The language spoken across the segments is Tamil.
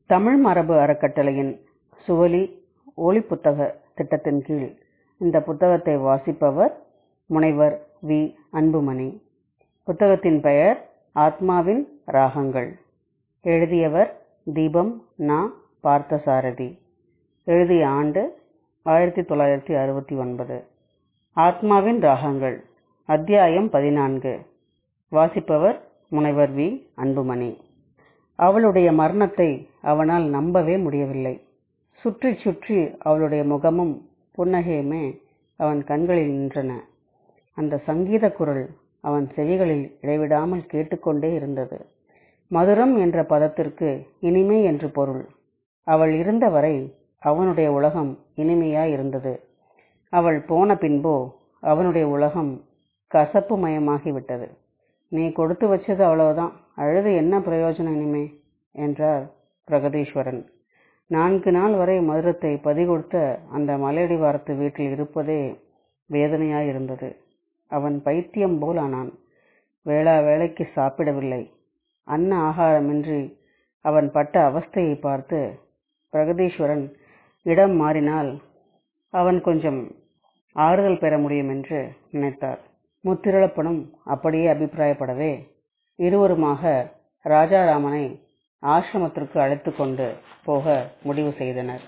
தமிழ் மரபு அறக்கட்டளையின் சுவலி ஒலிப்புத்தக திட்டத்தின் கீழ் இந்த புத்தகத்தை வாசிப்பவர் முனைவர் வி அன்புமணி புத்தகத்தின் பெயர் ஆத்மாவின் ராகங்கள் எழுதியவர் தீபம் நா பார்த்தசாரதி எழுதிய ஆண்டு ஆயிரத்தி தொள்ளாயிரத்தி அறுபத்தி ஒன்பது ஆத்மாவின் ராகங்கள் அத்தியாயம் பதினான்கு வாசிப்பவர் முனைவர் வி அன்புமணி அவளுடைய மரணத்தை அவனால் நம்பவே முடியவில்லை சுற்றி சுற்றி அவளுடைய முகமும் புன்னகையுமே அவன் கண்களில் நின்றன அந்த சங்கீத குரல் அவன் செவிகளில் இடைவிடாமல் கேட்டுக்கொண்டே இருந்தது மதுரம் என்ற பதத்திற்கு இனிமை என்று பொருள் அவள் இருந்தவரை அவனுடைய உலகம் இனிமையாய் இருந்தது அவள் போன பின்போ அவனுடைய உலகம் கசப்பு மயமாகிவிட்டது நீ கொடுத்து வச்சது அவ்வளவுதான் அழுது என்ன பிரயோஜனம் இனிமே என்றார் பிரகதீஸ்வரன் நான்கு நாள் வரை மதுரத்தை பதிகொடுத்த அந்த மலையடிவாரத்து வீட்டில் இருப்பதே வேதனையாயிருந்தது அவன் பைத்தியம் போல் ஆனான் வேளா வேளைக்கு சாப்பிடவில்லை அன்ன ஆகாரமின்றி அவன் பட்ட அவஸ்தையை பார்த்து பிரகதீஸ்வரன் இடம் மாறினால் அவன் கொஞ்சம் ஆறுதல் பெற முடியும் என்று நினைத்தார் முத்திரளப்பனும் அப்படியே அபிப்பிராயப்படவே இருவருமாக ராஜாராமனை ஆசிரமத்திற்கு அழைத்து கொண்டு போக முடிவு செய்தனர்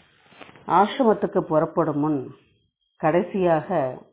ஆசிரமத்துக்கு புறப்படும் முன் கடைசியாக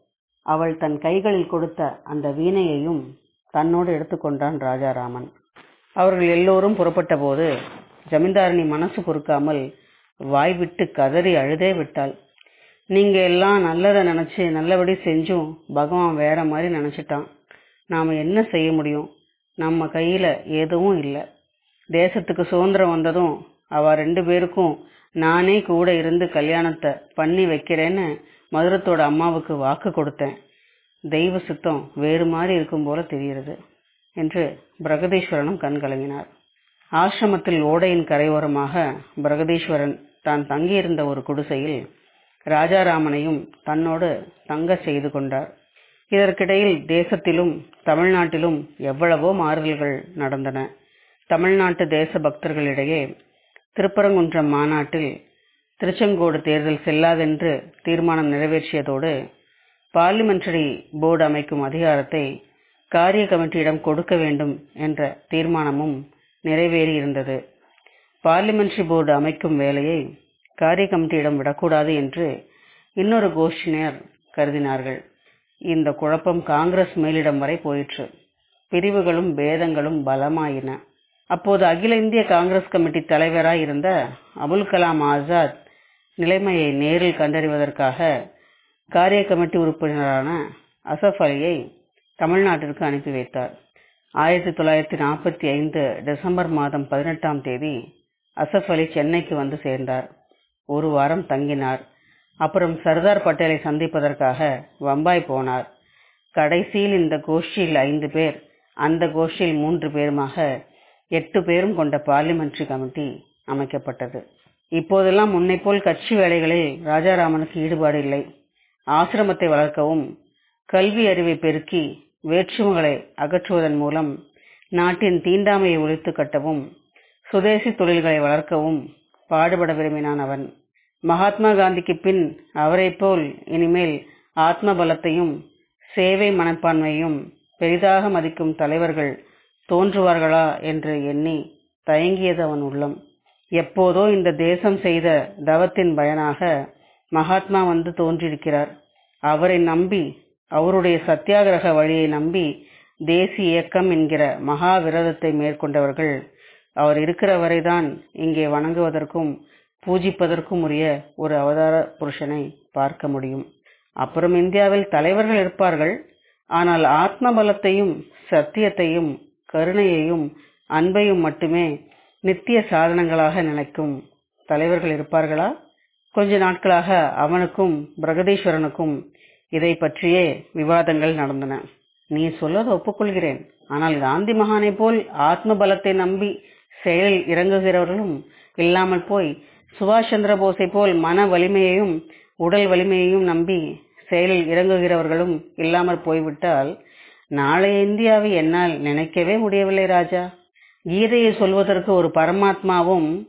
அவள் தன் கைகளில் கொடுத்த அந்த வீணையையும் தன்னோடு எடுத்துக்கொண்டான் ராஜாராமன் அவர்கள் எல்லோரும் புறப்பட்ட போது ஜமீன்தாரணி மனசு பொறுக்காமல் வாய் விட்டு கதறி அழுதே விட்டாள் நீங்க எல்லாம் நல்லதை நினைச்சு நல்லபடி செஞ்சும் பகவான் வேற மாதிரி நினைச்சிட்டான் நாம என்ன செய்ய முடியும் நம்ம கையில எதுவும் இல்லை தேசத்துக்கு சுதந்திரம் வந்ததும் அவ ரெண்டு பேருக்கும் நானே கூட இருந்து கல்யாணத்தை பண்ணி வைக்கிறேன்னு மதுரத்தோட அம்மாவுக்கு வாக்கு கொடுத்தேன் தெய்வ சுத்தம் வேறு மாதிரி இருக்கும் போல தெரிகிறது என்று பிரகதீஸ்வரனும் கண் கலங்கினார் ஆசிரமத்தில் ஓடையின் கரையோரமாக பிரகதீஸ்வரன் தான் தங்கியிருந்த ஒரு குடிசையில் ராஜாராமனையும் தன்னோடு தங்க செய்து கொண்டார் இதற்கிடையில் தேசத்திலும் தமிழ்நாட்டிலும் எவ்வளவோ மாறுதல்கள் நடந்தன தமிழ்நாட்டு தேச பக்தர்களிடையே திருப்பரங்குன்றம் மாநாட்டில் திருச்செங்கோடு தேர்தல் செல்லாதென்று தீர்மானம் நிறைவேற்றியதோடு பார்லிமெண்டரி போர்டு அமைக்கும் அதிகாரத்தை காரிய கமிட்டியிடம் கொடுக்க வேண்டும் என்ற தீர்மானமும் நிறைவேறியிருந்தது பார்லிமெண்டரி போர்டு அமைக்கும் வேலையை காரிய கமிட்டியிடம் விடக்கூடாது என்று இன்னொரு கோஷ்டினர் கருதினார்கள் இந்த குழப்பம் காங்கிரஸ் மேலிடம் வரை போயிற்று பிரிவுகளும் பேதங்களும் பலமாயின அப்போது அகில இந்திய காங்கிரஸ் கமிட்டி தலைவராய் இருந்த அபுல் கலாம் ஆசாத் நிலைமையை நேரில் கண்டறிவதற்காக காரிய கமிட்டி உறுப்பினரான அசஃப் அலியை தமிழ்நாட்டிற்கு அனுப்பி வைத்தார் ஆயிரத்தி தொள்ளாயிரத்தி நாற்பத்தி ஐந்து டிசம்பர் மாதம் பதினெட்டாம் தேதி அசஃப் அலி சென்னைக்கு வந்து சேர்ந்தார் ஒரு வாரம் தங்கினார் அப்புறம் சர்தார் பட்டேலை சந்திப்பதற்காக வம்பாய் போனார் கடைசியில் இந்த கோஷ்டியில் ஐந்து பேர் அந்த கோஷ்டியில் மூன்று பேருமாக எட்டு பேரும் கொண்ட பார்லிமெண்டரி கமிட்டி அமைக்கப்பட்டது இப்போதெல்லாம் முன்னை போல் கட்சி வேலைகளில் ராஜாராமனுக்கு ஈடுபாடு இல்லை ஆசிரமத்தை வளர்க்கவும் கல்வி அறிவை பெருக்கி வேற்றுமைகளை அகற்றுவதன் மூலம் நாட்டின் தீண்டாமையை ஒழித்து கட்டவும் சுதேசி தொழில்களை வளர்க்கவும் பாடுபட விரும்பினான் அவன் மகாத்மா காந்திக்கு பின் அவரை போல் இனிமேல் ஆத்ம பலத்தையும் சேவை மனப்பான்மையும் பெரிதாக மதிக்கும் தலைவர்கள் தோன்றுவார்களா என்று எண்ணி தயங்கியது அவன் உள்ளம் எப்போதோ இந்த தேசம் செய்த தவத்தின் பயனாக மகாத்மா வந்து தோன்றியிருக்கிறார் அவரை நம்பி அவருடைய சத்தியாகிரக வழியை நம்பி தேசிய இயக்கம் என்கிற மகா விரதத்தை மேற்கொண்டவர்கள் அவர் இருக்கிற வரைதான் இங்கே வணங்குவதற்கும் பூஜிப்பதற்கும் உரிய ஒரு அவதார புருஷனை பார்க்க முடியும் அப்புறம் இந்தியாவில் தலைவர்கள் இருப்பார்கள் ஆனால் ஆத்ம பலத்தையும் சத்தியத்தையும் கருணையையும் அன்பையும் மட்டுமே நித்திய சாதனங்களாக நினைக்கும் தலைவர்கள் இருப்பார்களா கொஞ்ச நாட்களாக அவனுக்கும் பிரகதீஸ்வரனுக்கும் இதை பற்றியே விவாதங்கள் நடந்தன நீ சொல்லதை ஒப்புக்கொள்கிறேன் ஆனால் காந்தி மகானை போல் ஆத்ம பலத்தை நம்பி செயலில் இறங்குகிறவர்களும் இல்லாமல் போய் சுபாஷ் சந்திர போஸை போல் மன வலிமையையும் உடல் வலிமையையும் நம்பி செயலில் இறங்குகிறவர்களும் இல்லாமல் போய்விட்டால் நாளைய இந்தியாவை என்னால் நினைக்கவே முடியவில்லை ராஜா கீதையை சொல்வதற்கு ஒரு பரமாத்மாவும்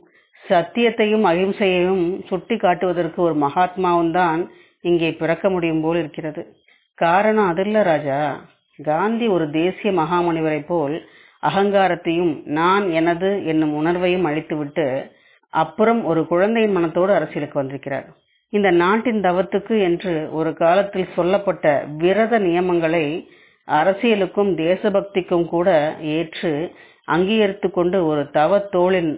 சத்தியத்தையும் அகிம்சையையும் சுட்டி காட்டுவதற்கு ஒரு மகாத்மாவும் தான் இங்கே பிறக்க முடியும் போல் இருக்கிறது காரணம் அதில்ல ராஜா காந்தி ஒரு தேசிய மகாமுனிவரை போல் அகங்காரத்தையும் நான் எனது என்னும் உணர்வையும் அழித்துவிட்டு அப்புறம் ஒரு குழந்தையின் மனத்தோடு அரசியலுக்கு வந்திருக்கிறார் இந்த நாட்டின் தவத்துக்கு என்று ஒரு காலத்தில் சொல்லப்பட்ட விரத நியமங்களை அரசியலுக்கும் தேசபக்திக்கும் கூட ஏற்று அங்கீகரித்து கொண்டு ஒரு தவத்தோளின்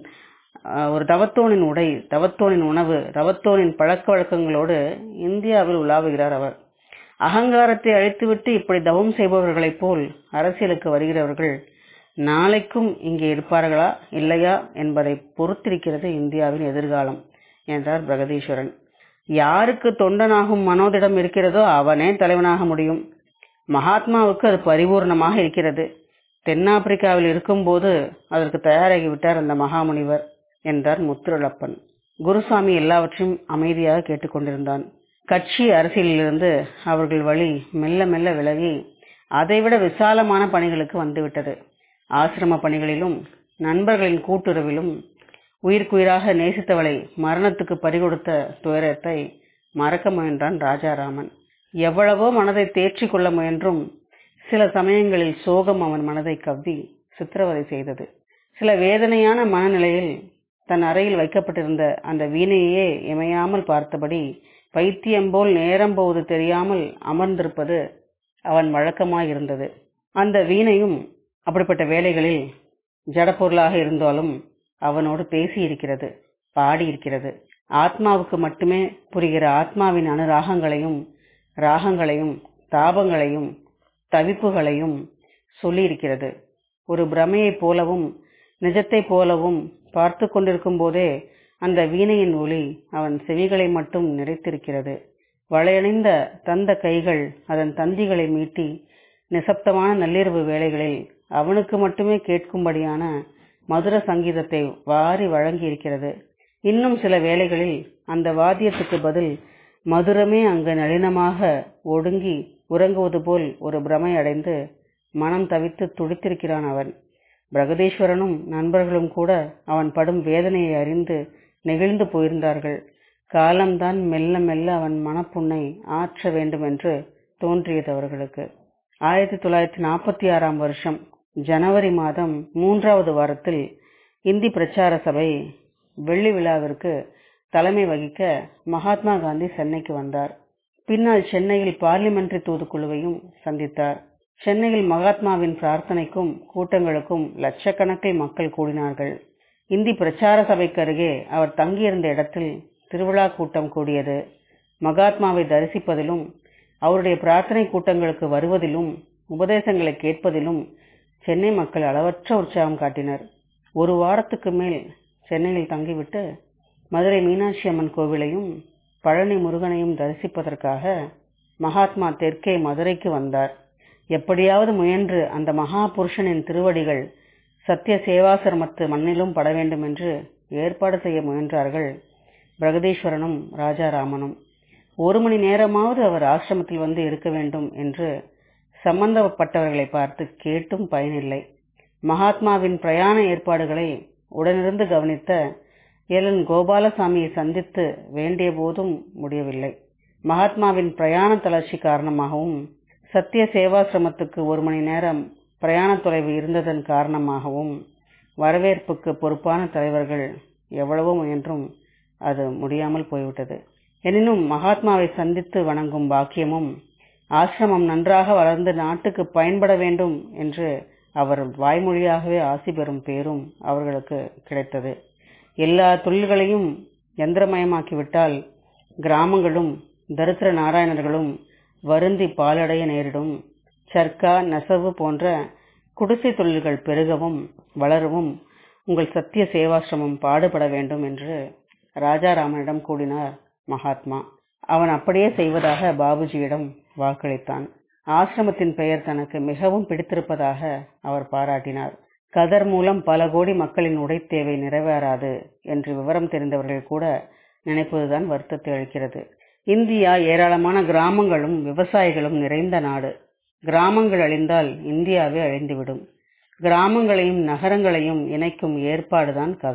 ஒரு தவத்தோனின் உடை தவத்தோனின் உணவு தவத்தோனின் பழக்க வழக்கங்களோடு இந்தியாவில் உலாவுகிறார் அவர் அகங்காரத்தை அழித்துவிட்டு இப்படி தவம் செய்பவர்களைப் போல் அரசியலுக்கு வருகிறவர்கள் நாளைக்கும் இங்கே இருப்பார்களா இல்லையா என்பதை பொறுத்திருக்கிறது இந்தியாவின் எதிர்காலம் என்றார் பிரகதீஸ்வரன் யாருக்கு தொண்டனாகும் மனோதிடம் இருக்கிறதோ அவனே தலைவனாக முடியும் மகாத்மாவுக்கு அது பரிபூர்ணமாக இருக்கிறது தென்னாப்பிரிக்காவில் இருக்கும்போது அதற்கு தயாராகிவிட்டார் அந்த மகாமுனிவர் என்றார் முத்துரளப்பன் குருசாமி எல்லாவற்றையும் அமைதியாக கேட்டுக்கொண்டிருந்தான் கட்சி அரசியலிலிருந்து அவர்கள் வழி மெல்ல மெல்ல விலகி அதைவிட விசாலமான பணிகளுக்கு வந்துவிட்டது ஆசிரம பணிகளிலும் நண்பர்களின் கூட்டுறவிலும் உயிர்க்குயிராக நேசித்தவளை மரணத்துக்கு பறிகொடுத்த துயரத்தை மறக்க முயன்றான் ராஜாராமன் எவ்வளவோ மனதை தேற்றிக் கொள்ள முயன்றும் சில சமயங்களில் சோகம் அவன் மனதை கவ்வி சித்திரவதை செய்தது சில வேதனையான மனநிலையில் தன் அறையில் வைக்கப்பட்டிருந்த அந்த வீணையே இமையாமல் பார்த்தபடி பைத்தியம் போல் நேரம் போவது தெரியாமல் அமர்ந்திருப்பது அவன் வழக்கமாயிருந்தது அந்த வீணையும் அப்படிப்பட்ட வேலைகளில் ஜடப்பொருளாக இருந்தாலும் அவனோடு பேசியிருக்கிறது பாடியிருக்கிறது ஆத்மாவுக்கு மட்டுமே புரிகிற ஆத்மாவின் அனுராகங்களையும் ராகங்களையும் தாபங்களையும் தவிப்புகளையும் சொல்லியிருக்கிறது ஒரு பிரமையைப் போலவும் நிஜத்தைப் போலவும் பார்த்து கொண்டிருக்கும் போதே அந்த வீணையின் ஒளி அவன் செவிகளை மட்டும் நிறைத்திருக்கிறது வளையணிந்த தந்த கைகள் அதன் தந்திகளை மீட்டி நிசப்தமான நள்ளிரவு வேளைகளில் அவனுக்கு மட்டுமே கேட்கும்படியான மதுர சங்கீதத்தை வாரி வழங்கியிருக்கிறது இன்னும் சில வேளைகளில் அந்த வாத்தியத்துக்கு பதில் மதுரமே அங்கு நளினமாக ஒடுங்கி உறங்குவது போல் ஒரு பிரமை அடைந்து மனம் தவித்து துடித்திருக்கிறான் அவன் பிரகதீஸ்வரனும் நண்பர்களும் கூட அவன் படும் வேதனையை அறிந்து நெகிழ்ந்து போயிருந்தார்கள் காலம்தான் மெல்ல மெல்ல அவன் மனப்புண்ணை ஆற்ற வேண்டும் என்று தோன்றியது அவர்களுக்கு ஆயிரத்தி தொள்ளாயிரத்தி நாற்பத்தி ஆறாம் வருஷம் ஜனவரி மாதம் மூன்றாவது வாரத்தில் இந்தி பிரச்சார சபை வெள்ளி விழாவிற்கு தலைமை வகிக்க மகாத்மா காந்தி சென்னைக்கு வந்தார் பின்னால் சென்னையில் பார்லிமெண்டரி தூதுக்குழுவையும் சந்தித்தார் சென்னையில் மகாத்மாவின் பிரார்த்தனைக்கும் கூட்டங்களுக்கும் லட்சக்கணக்கில் மக்கள் கூடினார்கள் இந்தி பிரச்சார சபைக்கு அருகே அவர் தங்கியிருந்த இடத்தில் திருவிழா கூட்டம் கூடியது மகாத்மாவை தரிசிப்பதிலும் அவருடைய பிரார்த்தனை கூட்டங்களுக்கு வருவதிலும் உபதேசங்களை கேட்பதிலும் சென்னை மக்கள் அளவற்ற உற்சாகம் காட்டினர் ஒரு வாரத்துக்கு மேல் சென்னையில் தங்கிவிட்டு மதுரை மீனாட்சி அம்மன் கோவிலையும் பழனி முருகனையும் தரிசிப்பதற்காக மகாத்மா தெற்கே மதுரைக்கு வந்தார் எப்படியாவது முயன்று அந்த மகா புருஷனின் திருவடிகள் சத்திய சேவாசிரமத்து மண்ணிலும் பட வேண்டும் என்று ஏற்பாடு செய்ய முயன்றார்கள் பிரகதீஸ்வரனும் ராஜாராமனும் ஒரு மணி நேரமாவது அவர் ஆசிரமத்தில் வந்து இருக்க வேண்டும் என்று சம்பந்தப்பட்டவர்களை பார்த்து கேட்டும் பயனில்லை மகாத்மாவின் பிரயாண ஏற்பாடுகளை உடனிருந்து கவனித்த எலன் கோபாலசாமியை சந்தித்து வேண்டிய போதும் முடியவில்லை மகாத்மாவின் பிரயாண தளர்ச்சி காரணமாகவும் சத்திய சேவாசிரமத்துக்கு ஒரு மணி நேரம் பிரயாண தொலைவு இருந்ததன் காரணமாகவும் வரவேற்புக்கு பொறுப்பான தலைவர்கள் எவ்வளவோ முயன்றும் அது முடியாமல் போய்விட்டது எனினும் மகாத்மாவை சந்தித்து வணங்கும் பாக்கியமும் ஆசிரமம் நன்றாக வளர்ந்து நாட்டுக்கு பயன்பட வேண்டும் என்று அவர் வாய்மொழியாகவே ஆசி பெறும் பேரும் அவர்களுக்கு கிடைத்தது எல்லா தொழில்களையும் யந்திரமயமாக்கிவிட்டால் கிராமங்களும் தரித்திர நாராயணர்களும் வருந்தி பாலடைய நேரிடும் சர்க்கா நெசவு போன்ற குடிசை தொழில்கள் பெருகவும் வளரவும் உங்கள் சத்திய சேவாசிரமம் பாடுபட வேண்டும் என்று ராஜாராமனிடம் கூறினார் மகாத்மா அவன் அப்படியே செய்வதாக பாபுஜியிடம் வாக்களித்தான் ஆசிரமத்தின் பெயர் தனக்கு மிகவும் பிடித்திருப்பதாக அவர் பாராட்டினார் கதர் மூலம் பல கோடி மக்களின் உடை தேவை நிறைவேறாது என்று விவரம் தெரிந்தவர்கள் கூட நினைப்பதுதான் வருத்தத்தை அளிக்கிறது இந்தியா ஏராளமான கிராமங்களும் விவசாயிகளும் நிறைந்த நாடு கிராமங்கள் அழிந்தால் இந்தியாவே அழிந்துவிடும் கிராமங்களையும் நகரங்களையும் இணைக்கும் ஏற்பாடுதான் கதர்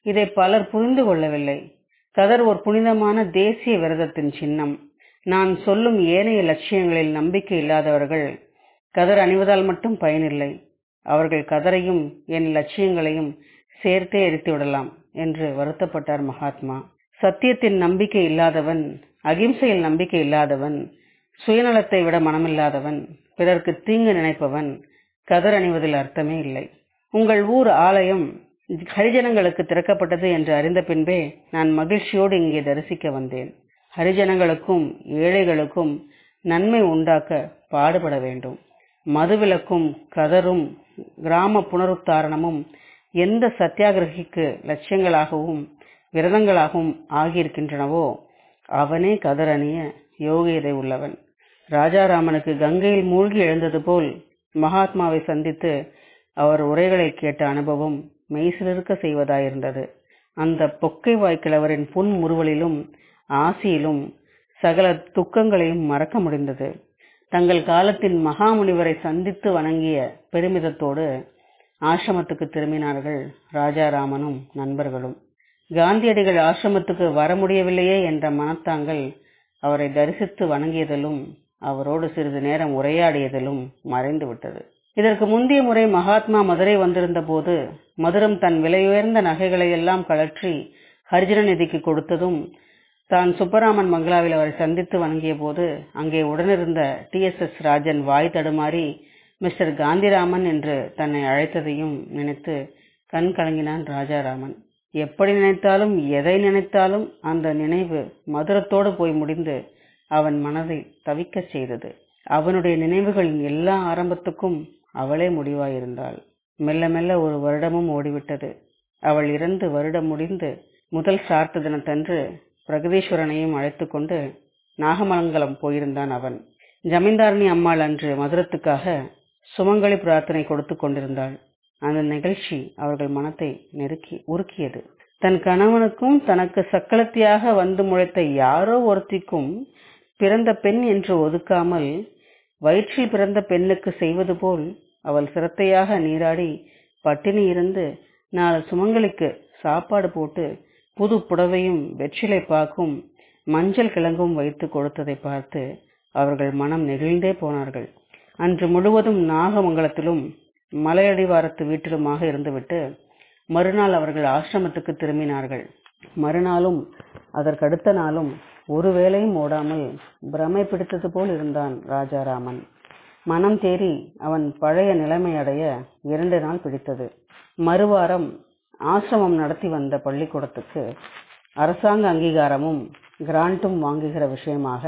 இதை பலர் புரிந்து கொள்ளவில்லை கதர் ஒரு புனிதமான தேசிய விரதத்தின் சின்னம் நான் சொல்லும் ஏனைய லட்சியங்களில் நம்பிக்கை இல்லாதவர்கள் கதர் அணிவதால் மட்டும் பயனில்லை அவர்கள் கதரையும் என் லட்சியங்களையும் சேர்த்தே எரித்து விடலாம் என்று வருத்தப்பட்டார் மகாத்மா சத்தியத்தின் நம்பிக்கை இல்லாதவன் அகிம்சையில் நம்பிக்கை இல்லாதவன் சுயநலத்தை விட மனமில்லாதவன் பிறர்க்கு தீங்கு நினைப்பவன் கதர் அணிவதில் அர்த்தமே இல்லை உங்கள் ஊர் ஆலயம் ஹரிஜனங்களுக்கு திறக்கப்பட்டது என்று அறிந்த பின்பே நான் மகிழ்ச்சியோடு இங்கே தரிசிக்க வந்தேன் ஹரிஜனங்களுக்கும் ஏழைகளுக்கும் நன்மை உண்டாக்க பாடுபட வேண்டும் மதுவிலக்கும் கதரும் கிராம புனருத்தாரணமும் எந்த சத்தியாகிரகிக்கு லட்சியங்களாகவும் விரதங்களாகவும் ஆகியிருக்கின்றனவோ அவனே கதரணிய யோகியதை உள்ளவன் ராஜாராமனுக்கு கங்கையில் மூழ்கி எழுந்தது போல் மகாத்மாவை சந்தித்து அவர் உரைகளை கேட்ட அனுபவம் மெய்சிலிருக்க செய்வதாயிருந்தது அந்த பொக்கை வாய்க்கிழவரின் புன்முறுவலிலும் ஆசியிலும் சகல துக்கங்களையும் மறக்க முடிந்தது தங்கள் காலத்தின் மகாமுனிவரை சந்தித்து வணங்கிய பெருமிதத்தோடு ஆசிரமத்துக்கு திரும்பினார்கள் ராஜாராமனும் நண்பர்களும் காந்தியடிகள் ஆசிரமத்துக்கு வர முடியவில்லையே என்ற மனத்தாங்கள் அவரை தரிசித்து வணங்கியதிலும் அவரோடு சிறிது நேரம் உரையாடியதிலும் மறைந்து விட்டது இதற்கு முந்தைய முறை மகாத்மா மதுரை வந்திருந்த போது மதுரம் தன் விலையுயர்ந்த நகைகளை எல்லாம் கழற்றி ஹரிஜன நிதிக்கு கொடுத்ததும் தான் சுப்பராமன் மங்களாவில் அவரை சந்தித்து வணங்கிய போது அங்கே உடனிருந்த டி எஸ் எஸ் ராஜன் வாய் தடுமாறி மிஸ்டர் காந்திராமன் என்று தன்னை அழைத்ததையும் நினைத்து கண் கலங்கினான் ராஜாராமன் எப்படி நினைத்தாலும் எதை நினைத்தாலும் அந்த நினைவு மதுரத்தோடு போய் முடிந்து அவன் மனதை தவிக்கச் செய்தது அவனுடைய நினைவுகளின் எல்லா ஆரம்பத்துக்கும் அவளே முடிவாயிருந்தாள் மெல்ல மெல்ல ஒரு வருடமும் ஓடிவிட்டது அவள் இறந்து வருடம் முடிந்து முதல் சார்த்த தினத்தன்று பிரகதீஸ்வரனையும் அழைத்து கொண்டு நாகமங்கலம் போயிருந்தான் அவன் ஜமீன்தாரணி அம்மாள் அன்று மதுரத்துக்காக சுமங்கலி பிரார்த்தனை கொடுத்து கொண்டிருந்தாள் அந்த நிகழ்ச்சி அவர்கள் மனத்தை நெருக்கி உருக்கியது தன் கணவனுக்கும் தனக்கு சக்களத்தியாக வந்து முளைத்த யாரோ ஒருத்திக்கும் பிறந்த பெண் என்று ஒதுக்காமல் வயிற்றில் பிறந்த பெண்ணுக்கு செய்வது போல் அவள் சிரத்தையாக நீராடி பட்டினி இருந்து நாலு சுமங்கலிக்கு சாப்பாடு போட்டு புது புடவையும் வெற்றிலை பாக்கும் மஞ்சள் கிழங்கும் வைத்து கொடுத்ததை பார்த்து அவர்கள் மனம் நெகிழ்ந்தே போனார்கள் அன்று முழுவதும் நாகமங்கலத்திலும் மலையடிவாரத்து வீட்டிலுமாக இருந்துவிட்டு மறுநாள் அவர்கள் ஆசிரமத்துக்கு திரும்பினார்கள் மறுநாளும் அதற்கடுத்த நாளும் ஒரு வேளையும் ஓடாமல் பிரமை பிடித்தது போல் இருந்தான் ராஜாராமன் மனம் தேறி அவன் பழைய நிலைமை அடைய இரண்டு நாள் பிடித்தது மறுவாரம் ஆசிரமம் நடத்தி வந்த பள்ளிக்கூடத்துக்கு அரசாங்க அங்கீகாரமும் கிராண்டும் வாங்குகிற விஷயமாக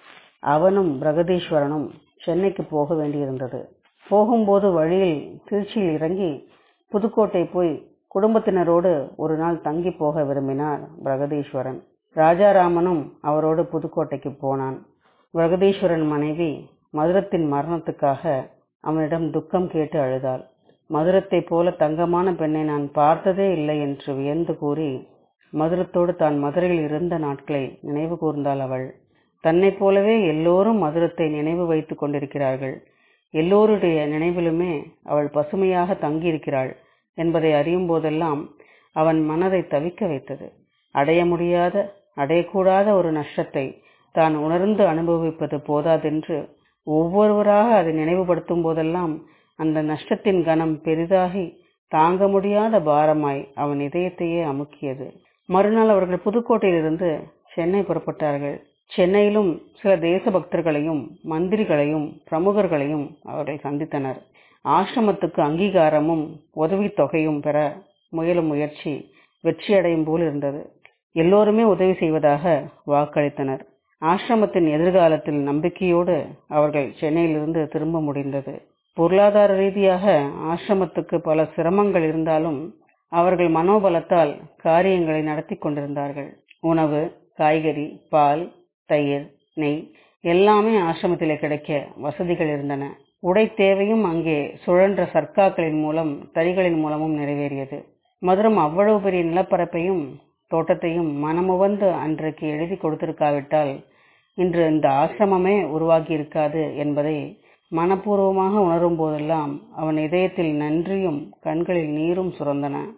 அவனும் பிரகதீஸ்வரனும் சென்னைக்கு போக வேண்டியிருந்தது போகும்போது வழியில் திருச்சியில் இறங்கி புதுக்கோட்டை போய் குடும்பத்தினரோடு ஒரு நாள் தங்கி போக விரும்பினார் பிரகதீஸ்வரன் ராஜாராமனும் அவரோடு புதுக்கோட்டைக்கு போனான் பிரகதீஸ்வரன் மனைவி மதுரத்தின் மரணத்துக்காக அவனிடம் துக்கம் கேட்டு அழுதாள் மதுரத்தை போல தங்கமான பெண்ணை நான் பார்த்ததே இல்லை என்று வியந்து கூறி மதுரத்தோடு தான் மதுரையில் இருந்த நாட்களை நினைவு கூர்ந்தாள் அவள் தன்னைப் போலவே எல்லோரும் மதுரத்தை நினைவு வைத்துக் கொண்டிருக்கிறார்கள் எல்லோருடைய நினைவிலுமே அவள் பசுமையாக தங்கியிருக்கிறாள் என்பதை அறியும் போதெல்லாம் அவன் மனதை தவிக்க வைத்தது அடைய முடியாத அடையக்கூடாத ஒரு நஷ்டத்தை தான் உணர்ந்து அனுபவிப்பது போதாதென்று ஒவ்வொருவராக அதை நினைவுபடுத்தும் போதெல்லாம் அந்த நஷ்டத்தின் கனம் பெரிதாகி தாங்க முடியாத பாரமாய் அவன் இதயத்தையே அமுக்கியது மறுநாள் அவர்கள் புதுக்கோட்டையிலிருந்து சென்னை புறப்பட்டார்கள் சென்னையிலும் சில தேச பக்தர்களையும் மந்திரிகளையும் பிரமுகர்களையும் அவர்கள் சந்தித்தனர் ஆசிரமத்துக்கு அங்கீகாரமும் உதவித் தொகையும் பெற முயலும் முயற்சி வெற்றியடையும் போல் இருந்தது எல்லோருமே உதவி செய்வதாக வாக்களித்தனர் ஆசிரமத்தின் எதிர்காலத்தில் நம்பிக்கையோடு அவர்கள் சென்னையிலிருந்து திரும்ப முடிந்தது பொருளாதார ரீதியாக ஆசிரமத்துக்கு பல சிரமங்கள் இருந்தாலும் அவர்கள் மனோபலத்தால் காரியங்களை நடத்தி கொண்டிருந்தார்கள் உணவு காய்கறி பால் தயிர் நெய் எல்லாமே ஆசிரமத்திலே கிடைக்க வசதிகள் இருந்தன உடை தேவையும் அங்கே சுழன்ற சர்க்காக்களின் மூலம் தறிகளின் மூலமும் நிறைவேறியது மதுரம் அவ்வளவு பெரிய நிலப்பரப்பையும் தோட்டத்தையும் மனமுவந்து அன்றைக்கு எழுதி கொடுத்திருக்காவிட்டால் இன்று இந்த ஆசிரமமே உருவாகி இருக்காது என்பதை மனப்பூர்வமாக உணரும் போதெல்லாம் அவன் இதயத்தில் நன்றியும் கண்களில் நீரும் சுரந்தன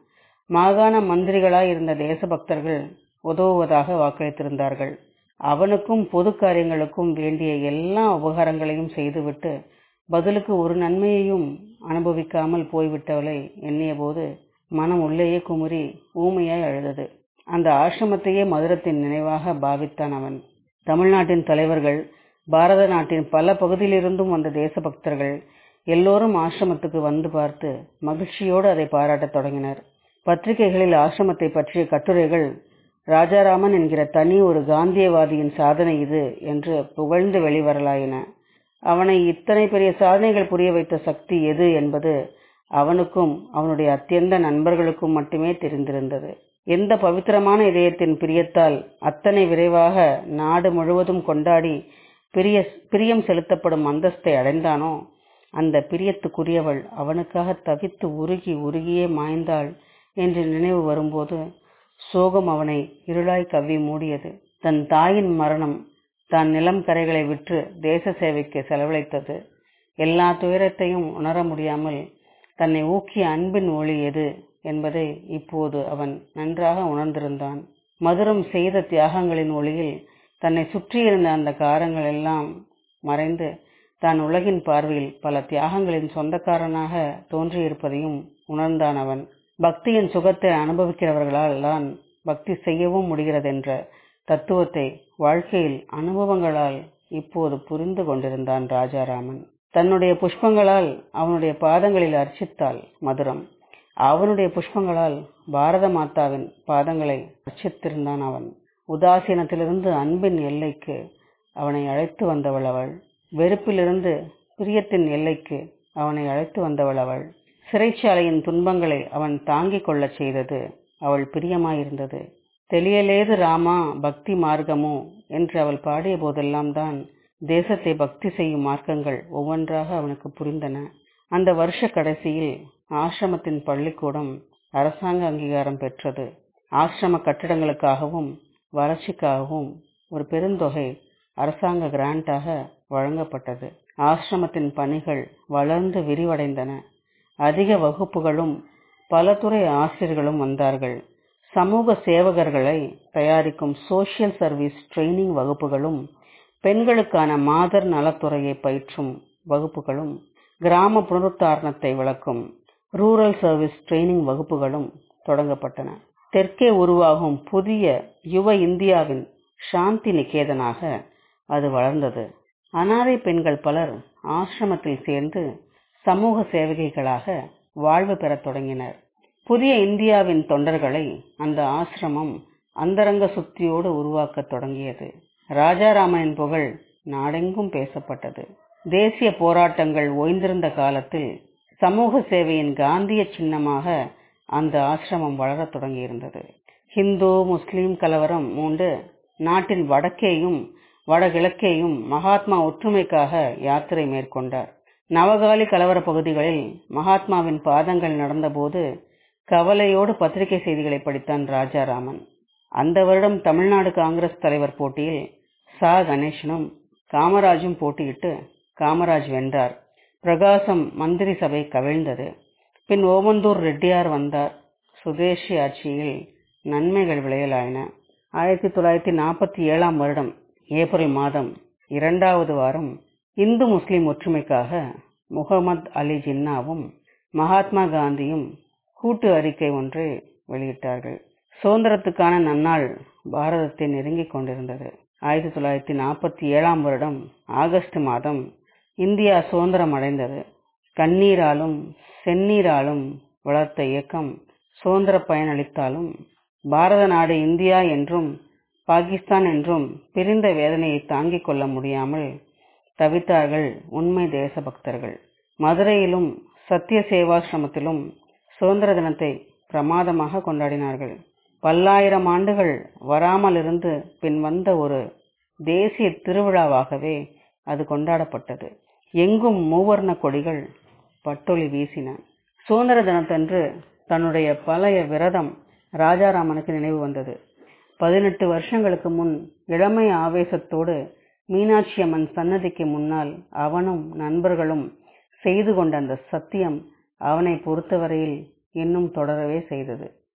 மாகாண மந்திரிகளாய் இருந்த தேசபக்தர்கள் உதவுவதாக வாக்களித்திருந்தார்கள் அவனுக்கும் பொது காரியங்களுக்கும் வேண்டிய எல்லா உபகாரங்களையும் செய்துவிட்டு பதிலுக்கு ஒரு நன்மையையும் அனுபவிக்காமல் போய்விட்டவளை எண்ணியபோது மனம் உள்ளேயே குமுறி ஊமையாய் அழுதது அந்த ஆசிரமத்தையே மதுரத்தின் நினைவாக பாவித்தான் அவன் தமிழ்நாட்டின் தலைவர்கள் பாரத நாட்டின் பல பகுதியிலிருந்தும் வந்த தேசபக்தர்கள் எல்லோரும் ஆசிரமத்துக்கு வந்து பார்த்து மகிழ்ச்சியோடு அதை பாராட்டத் தொடங்கினர் பத்திரிகைகளில் ஆசிரமத்தை பற்றிய கட்டுரைகள் ராஜாராமன் என்கிற தனி ஒரு காந்தியவாதியின் சாதனை இது என்று புகழ்ந்து வெளிவரலாயின அவனை இத்தனை பெரிய சாதனைகள் புரிய வைத்த சக்தி எது என்பது அவனுக்கும் அவனுடைய அத்தியந்த நண்பர்களுக்கும் மட்டுமே தெரிந்திருந்தது எந்த பவித்திரமான இதயத்தின் பிரியத்தால் அத்தனை விரைவாக நாடு முழுவதும் கொண்டாடி பிரிய பிரியம் செலுத்தப்படும் அந்தஸ்தை அடைந்தானோ அந்த பிரியத்துக்குரியவள் அவனுக்காக தவித்து உருகி உருகியே மாய்ந்தாள் என்று நினைவு வரும்போது சோகம் அவனை இருளாய் கவ்வி மூடியது தன் தாயின் மரணம் தான் நிலம் கரைகளை விற்று தேச சேவைக்கு செலவழித்தது எல்லா துயரத்தையும் உணர முடியாமல் தன்னை ஊக்கிய அன்பின் ஒளி எது என்பதை இப்போது அவன் நன்றாக உணர்ந்திருந்தான் மதுரம் செய்த தியாகங்களின் ஒளியில் தன்னை சுற்றியிருந்த அந்த காரங்கள் எல்லாம் மறைந்து தான் உலகின் பார்வையில் பல தியாகங்களின் சொந்தக்காரனாக தோன்றியிருப்பதையும் உணர்ந்தான் அவன் பக்தியின் சுகத்தை அனுபவிக்கிறவர்களால் தான் பக்தி செய்யவும் முடிகிறதென்ற தத்துவத்தை வாழ்க்கையில் அனுபவங்களால் இப்போது புரிந்து கொண்டிருந்தான் ராஜாராமன் தன்னுடைய புஷ்பங்களால் அவனுடைய பாதங்களில் அர்ச்சித்தாள் மதுரம் அவனுடைய புஷ்பங்களால் பாரத மாதாவின் பாதங்களை அர்ச்சித்திருந்தான் அவன் உதாசீனத்திலிருந்து அன்பின் எல்லைக்கு அவனை அழைத்து வந்தவள் அவள் வெறுப்பிலிருந்து பிரியத்தின் எல்லைக்கு அவனை அழைத்து வந்தவள் அவள் சிறைச்சாலையின் துன்பங்களை அவன் தாங்கிக் கொள்ளச் செய்தது அவள் பிரியமாயிருந்தது தெளியலேது ராமா பக்தி மார்க்கமோ என்று அவள் பாடிய போதெல்லாம் தான் தேசத்தை பக்தி செய்யும் மார்க்கங்கள் ஒவ்வொன்றாக அவனுக்கு புரிந்தன அந்த வருஷ கடைசியில் ஆசிரமத்தின் பள்ளிக்கூடம் அரசாங்க அங்கீகாரம் பெற்றது ஆசிரம கட்டிடங்களுக்காகவும் வளர்ச்சிக்காகவும் ஒரு பெருந்தொகை அரசாங்க கிராண்டாக வழங்கப்பட்டது ஆசிரமத்தின் பணிகள் வளர்ந்து விரிவடைந்தன அதிக வகுப்புகளும் பல துறை ஆசிரியர்களும் வந்தார்கள் சமூக சேவகர்களை தயாரிக்கும் சோசியல் சர்வீஸ் ட்ரைனிங் வகுப்புகளும் பெண்களுக்கான மாதர் நலத்துறையை பயிற்றும் வகுப்புகளும் கிராம புனருத்தாரணத்தை விளக்கும் ரூரல் சர்வீஸ் ட்ரைனிங் வகுப்புகளும் தொடங்கப்பட்டன தெற்கே உருவாகும் புதிய யுவ இந்தியாவின் சாந்தி நிகேதனாக அது வளர்ந்தது அனாதை பெண்கள் பலர் ஆசிரமத்தில் சேர்ந்து சமூக சேவகிகளாக வாழ்வு பெறத் தொடங்கினர் புதிய இந்தியாவின் தொண்டர்களை அந்த ஆசிரமம் அந்தரங்க சுத்தியோடு உருவாக்கத் தொடங்கியது ராஜாராமனின் புகழ் நாடெங்கும் பேசப்பட்டது தேசிய போராட்டங்கள் ஓய்ந்திருந்த காலத்தில் சமூக சேவையின் காந்திய சின்னமாக அந்த ஆசிரமம் வளரத் தொடங்கியிருந்தது ஹிந்து முஸ்லிம் கலவரம் மூண்டு நாட்டின் வடக்கேயும் வடகிழக்கேயும் மகாத்மா ஒற்றுமைக்காக யாத்திரை மேற்கொண்டார் நவகாலி கலவர பகுதிகளில் மகாத்மாவின் பாதங்கள் நடந்தபோது கவலையோடு பத்திரிகை செய்திகளை படித்தான் ராஜாராமன் அந்த வருடம் தமிழ்நாடு காங்கிரஸ் தலைவர் போட்டியில் சா கணேசனும் காமராஜும் போட்டியிட்டு காமராஜ் வென்றார் பிரகாசம் மந்திரி சபை கவிழ்ந்தது பின் ஓமந்தூர் ரெட்டியார் வந்தார் சுதேசி ஆட்சியில் நன்மைகள் விளையலாயின ஆயிரத்தி தொள்ளாயிரத்தி நாற்பத்தி ஏழாம் வருடம் ஏப்ரல் மாதம் இரண்டாவது வாரம் இந்து முஸ்லிம் ஒற்றுமைக்காக முகமது அலி ஜின்னாவும் மகாத்மா காந்தியும் கூட்டு அறிக்கை ஒன்றை வெளியிட்டார்கள் சுதந்திரத்துக்கான நன்னாள் பாரதத்தை நெருங்கிக் கொண்டிருந்தது ஆயிரத்தி தொள்ளாயிரத்தி நாற்பத்தி ஏழாம் வருடம் ஆகஸ்ட் மாதம் இந்தியா சுதந்திரம் அடைந்தது கண்ணீராலும் செந்நீராலும் வளர்த்த இயக்கம் சுதந்திர பயனளித்தாலும் பாரத நாடு இந்தியா என்றும் பாகிஸ்தான் என்றும் பிரிந்த வேதனையை தாங்கிக் கொள்ள முடியாமல் தவித்தார்கள் உண்மை தேசபக்தர்கள் மதுரையிலும் சத்திய சேவாசிரமத்திலும் சுதந்திர தினத்தை பிரமாதமாக கொண்டாடினார்கள் பல்லாயிரம் ஆண்டுகள் வராமல் இருந்து பின் வந்த ஒரு தேசிய திருவிழாவாகவே அது கொண்டாடப்பட்டது எங்கும் மூவர்ண கொடிகள் பட்டொளி வீசின சுதந்திர தினத்தன்று தன்னுடைய பழைய விரதம் ராஜாராமனுக்கு நினைவு வந்தது பதினெட்டு வருஷங்களுக்கு முன் இளமை ஆவேசத்தோடு மீனாட்சி அம்மன் சன்னதிக்கு முன்னால் அவனும் நண்பர்களும் செய்து கொண்ட அந்த சத்தியம் அவனை பொறுத்தவரையில் இன்னும் தொடரவே செய்தது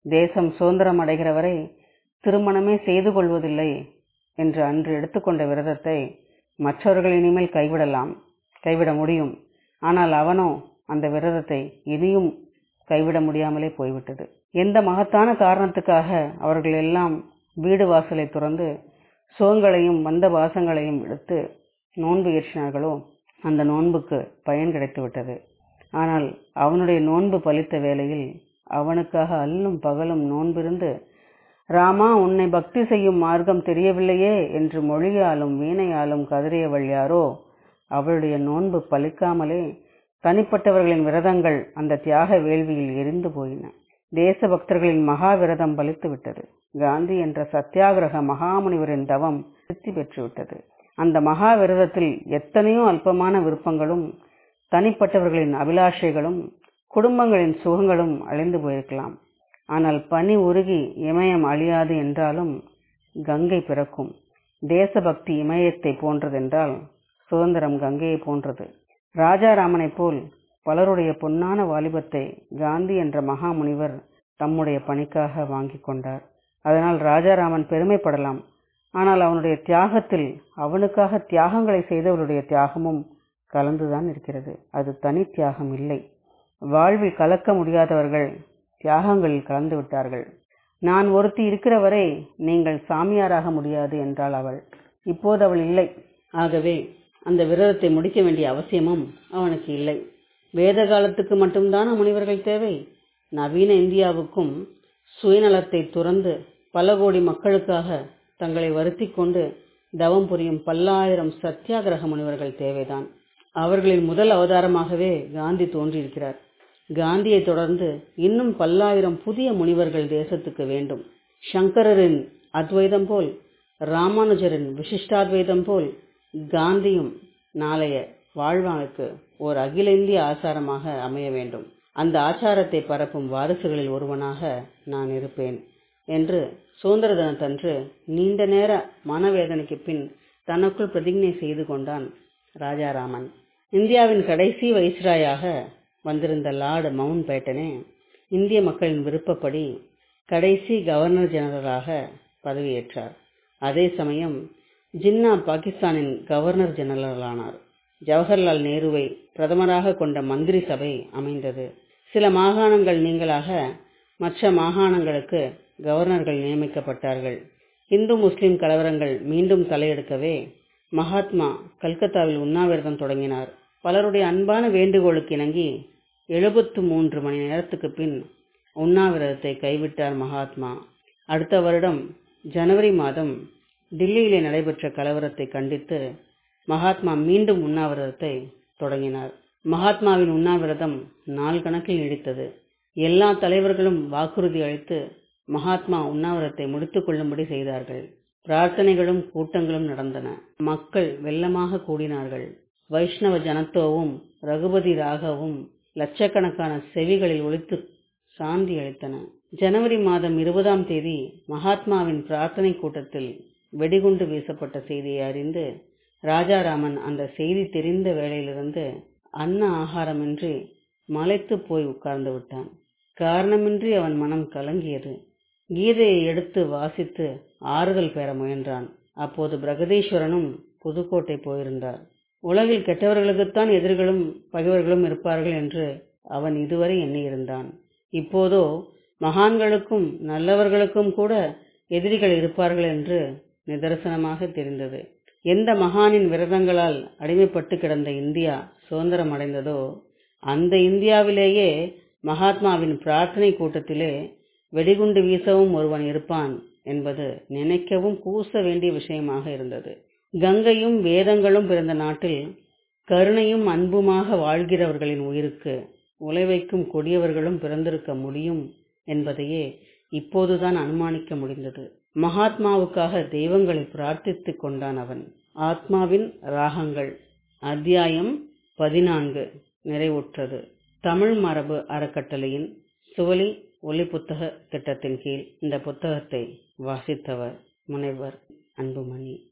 தேசம் சுதந்திரம் அடைகிற வரை திருமணமே செய்து கொள்வதில்லை என்று அன்று எடுத்துக்கொண்ட விரதத்தை மற்றவர்கள் இனிமேல் கைவிடலாம் கைவிட முடியும் ஆனால் அவனோ அந்த விரதத்தை இனியும் கைவிட முடியாமலே போய்விட்டது எந்த மகத்தான காரணத்துக்காக அவர்கள் எல்லாம் வீடு வாசலை துறந்து சுகங்களையும் வந்த வாசங்களையும் விடுத்து நோன்பு ஏற்றினார்களோ அந்த நோன்புக்கு பயன் கிடைத்து விட்டது ஆனால் அவனுடைய நோன்பு பலித்த வேளையில் அவனுக்காக அல்லும் பகலும் நோன்பிருந்து ராமா உன்னை பக்தி செய்யும் மார்க்கம் தெரியவில்லையே என்று மொழியாலும் வீணையாலும் கதறியவள் யாரோ அவளுடைய நோன்பு பலிக்காமலே தனிப்பட்டவர்களின் விரதங்கள் அந்த தியாக வேள்வியில் எரிந்து போயின தேச பக்தர்களின் மகா விரதம் பலித்து விட்டது காந்தி என்ற சத்தியாகிரக மகாமுனிவரின் தவம் சித்தி பெற்றுவிட்டது அந்த மகா விரதத்தில் எத்தனையோ அல்பமான விருப்பங்களும் தனிப்பட்டவர்களின் அபிலாஷைகளும் குடும்பங்களின் சுகங்களும் அழிந்து போயிருக்கலாம் ஆனால் பனி உருகி இமயம் அழியாது என்றாலும் கங்கை பிறக்கும் தேசபக்தி இமயத்தை போன்றதென்றால் சுதந்திரம் கங்கையை போன்றது ராஜாராமனைப் போல் பலருடைய பொன்னான வாலிபத்தை காந்தி என்ற மகா முனிவர் தம்முடைய பணிக்காக வாங்கி கொண்டார் அதனால் ராஜாராமன் பெருமைப்படலாம் ஆனால் அவனுடைய தியாகத்தில் அவனுக்காக தியாகங்களை செய்தவருடைய தியாகமும் கலந்துதான் இருக்கிறது அது தனி தியாகம் இல்லை வாழ்வில் கலக்க முடியாதவர்கள் தியாகங்களில் கலந்து விட்டார்கள் நான் ஒருத்தி இருக்கிற வரை நீங்கள் சாமியாராக முடியாது என்றாள் அவள் இப்போது அவள் இல்லை ஆகவே அந்த விரதத்தை முடிக்க வேண்டிய அவசியமும் அவனுக்கு இல்லை வேத காலத்துக்கு மட்டும்தான முனிவர்கள் தேவை நவீன இந்தியாவுக்கும் சுயநலத்தை துறந்து பல கோடி மக்களுக்காக தங்களை வருத்தி கொண்டு தவம் புரியும் பல்லாயிரம் சத்தியாகிரக முனிவர்கள் தேவைதான் அவர்களின் முதல் அவதாரமாகவே காந்தி தோன்றியிருக்கிறார் காந்தியை தொடர்ந்து இன்னும் பல்லாயிரம் புதிய முனிவர்கள் தேசத்துக்கு வேண்டும் சங்கரரின் அத்வைதம் போல் ராமானுஜரின் விசிஷ்டாத்வைதம் போல் காந்தியும் நாளைய வாழ்வாளுக்கு ஓர் அகில இந்திய ஆசாரமாக அமைய வேண்டும் அந்த ஆச்சாரத்தை பரப்பும் வாரிசுகளில் ஒருவனாக நான் இருப்பேன் என்று சுதந்திர தினத்தன்று நீண்ட நேர மனவேதனைக்கு பின் தனக்குள் பிரதிஜை செய்து கொண்டான் ராஜாராமன் இந்தியாவின் கடைசி வைஸ்ராயாக வந்திருந்த லார்டு மவுண்ட் பேட்டனே இந்திய மக்களின் விருப்பப்படி கடைசி கவர்னர் ஜெனரலாக பதவியேற்றார் அதே சமயம் ஜின்னா பாகிஸ்தானின் கவர்னர் ஜெனரலானார் ஜவஹர்லால் நேருவை பிரதமராக கொண்ட மந்திரி சபை அமைந்தது சில மாகாணங்கள் நீங்களாக மற்ற மாகாணங்களுக்கு கவர்னர்கள் நியமிக்கப்பட்டார்கள் இந்து முஸ்லிம் கலவரங்கள் மீண்டும் தலையெடுக்கவே மகாத்மா கல்கத்தாவில் உண்ணாவிரதம் தொடங்கினார் பலருடைய அன்பான வேண்டுகோளுக்கு இணங்கி எழுபத்து மூன்று மணி நேரத்துக்கு பின் உண்ணாவிரதத்தை கைவிட்டார் மகாத்மா அடுத்த வருடம் ஜனவரி மாதம் டில்லியிலே நடைபெற்ற கலவரத்தை கண்டித்து மகாத்மா மீண்டும் உண்ணாவிரதத்தை தொடங்கினார் மகாத்மாவின் உண்ணாவிரதம் நாள் கணக்கில் நீடித்தது எல்லா தலைவர்களும் வாக்குறுதி அளித்து மகாத்மா உண்ணாவிரத்தை முடித்துக் கொள்ளும்படி செய்தார்கள் பிரார்த்தனைகளும் கூட்டங்களும் நடந்தன மக்கள் வெள்ளமாக கூடினார்கள் வைஷ்ணவ ஜனத்தோவும் ரகுபதி ராகவும் லட்சக்கணக்கான செவிகளில் ஒழித்து சாந்தி அளித்தன ஜனவரி மாதம் இருபதாம் தேதி மகாத்மாவின் பிரார்த்தனை கூட்டத்தில் வெடிகுண்டு வீசப்பட்ட செய்தியை அறிந்து ராஜாராமன் அந்த செய்தி தெரிந்த வேளையிலிருந்து அன்ன ஆகாரமின்றி மலைத்து போய் உட்கார்ந்து விட்டான் காரணமின்றி அவன் மனம் கலங்கியது கீதையை எடுத்து வாசித்து ஆறுதல் பெற முயன்றான் அப்போது பிரகதீஸ்வரனும் புதுக்கோட்டை போயிருந்தார் உலகில் கெட்டவர்களுக்குத்தான் எதிர்களும் பகைவர்களும் இருப்பார்கள் என்று அவன் இதுவரை எண்ணியிருந்தான் இப்போதோ மகான்களுக்கும் நல்லவர்களுக்கும் கூட எதிரிகள் இருப்பார்கள் என்று நிதர்சனமாக தெரிந்தது எந்த மகானின் விரதங்களால் அடிமைப்பட்டு கிடந்த இந்தியா சுதந்திரம் அடைந்ததோ அந்த இந்தியாவிலேயே மகாத்மாவின் பிரார்த்தனை கூட்டத்திலே வெடிகுண்டு வீசவும் ஒருவன் இருப்பான் என்பது நினைக்கவும் கூச வேண்டிய விஷயமாக இருந்தது கங்கையும் வேதங்களும் பிறந்த நாட்டில் கருணையும் அன்புமாக வாழ்கிறவர்களின் உயிருக்கு உழைவைக்கும் கொடியவர்களும் பிறந்திருக்க முடியும் என்பதையே இப்போதுதான் அனுமானிக்க முடிந்தது மகாத்மாவுக்காக தெய்வங்களை பிரார்த்தித்துக் கொண்டான் அவன் ஆத்மாவின் ராகங்கள் அத்தியாயம் பதினான்கு நிறைவுற்றது தமிழ் மரபு அறக்கட்டளையின் சுவலி ஒலி புத்தக திட்டத்தின் கீழ் இந்த புத்தகத்தை வாசித்தவர் முனைவர் அன்புமணி